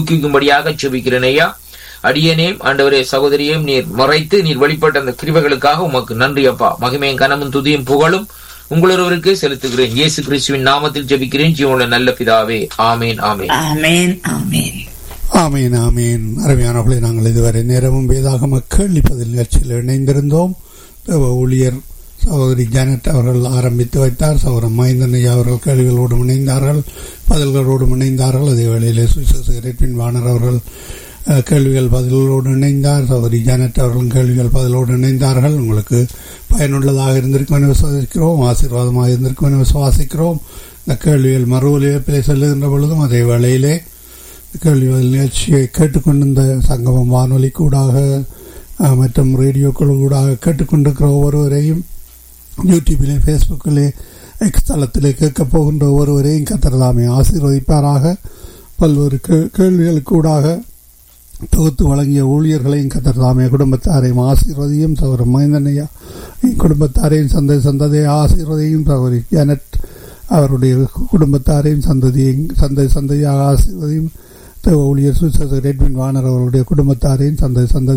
ஊக்குவிக்கும்படியாக செபிக்கிறேன் ஐயா அடியனேயும் ஆண்டவரே சகோதரியையும் நீர் மறைத்து நீர் வெளிப்பட்ட அந்த கிருபைகளுக்காக உமக்கு நன்றி அப்பா மகிமையும் கனமும் துதியும் புகழும் உங்களொருவருக்கே செலுத்துகிறேன் இயேசு கிறிஸ்துவின் நாமத்தில் ஜெபிக்கிறேன் ஜீவனுள்ள நல்ல பிதாவே ஆமேன் ஆமேன் ஆமேன் ஆமேன் ஆமீன் ஆமீன் அருமையானவர்களை நாங்கள் இதுவரை நேரமும் வேதாகம கேள்விப்பதில் நிகழ்ச்சியில் இணைந்திருந்தோம் தேவ ஊழியர் சகோதரி ஜானட் அவர்கள் ஆரம்பித்து வைத்தார் சகோதரன் மைந்தனையா அவர்கள் கேள்விகளோடு இணைந்தார்கள் பதில்களோடு இணைந்தார்கள் அதே வேளையிலே சுவிசேஷகரின் வாணர் அவர்கள் அஹ், கேள்விகள் பதில்களோடு இணைந்தார் சகோதரி ஜானட் அவர்களும் கேள்விகள் பதிலோடு இணைந்தார்கள் உங்களுக்கு பயனுள்ளதாக இருந்திருக்கும் என விசுவாசிக்கிறோம் ஆசீர்வாதமாக இருந்திருக்கும் என விசுவாசிக்கிறோம் இந்த கேள்விகள் மறு ஒலிபரப்பிலே செல்லுகின்ற பொழுதும் அதே வேளையிலே கேள்வி பதில் நிகழ்ச்சியை கேட்டுக்கொண்டிருந்த சங்கமம் வானொலி கூடாக அஹ், மற்றும் ரேடியோக்கள் கூடாக கேட்டுக்கொண்டிருக்கிற ஒவ்வொருவரையும் யூடியூபிலே ஃபேஸ்புக்கிலே எக்ஸ் தளத்திலே கேட்கப் போகின்ற ஒவ்வொருவரையும் கத்திரதாமே ஆசீர்வதிப்பாராக பல்வேறு கே- கேள்விகளுக்கூடாக தொகுத்து வழங்கிய ஊழியர்களையும் கத்திரதாமே குடும்பத்தாரையும் ஆசீர்வதியும் சகோதர மைந்தனையா குடும்பத்தாரையும் சந்தை சந்ததியை ஆசீர்வதியும் சகோதரி ஜனட் அவருடைய குடும்பத்தாரையும் சந்ததியும் சந்தை சந்தையாக ஆசீர்வதியும் தேவ ஊழியர் சுசேசர் எட்வின் வாணர் அவருடைய குடும்பத்தாரையும் சந்தை சந்ததி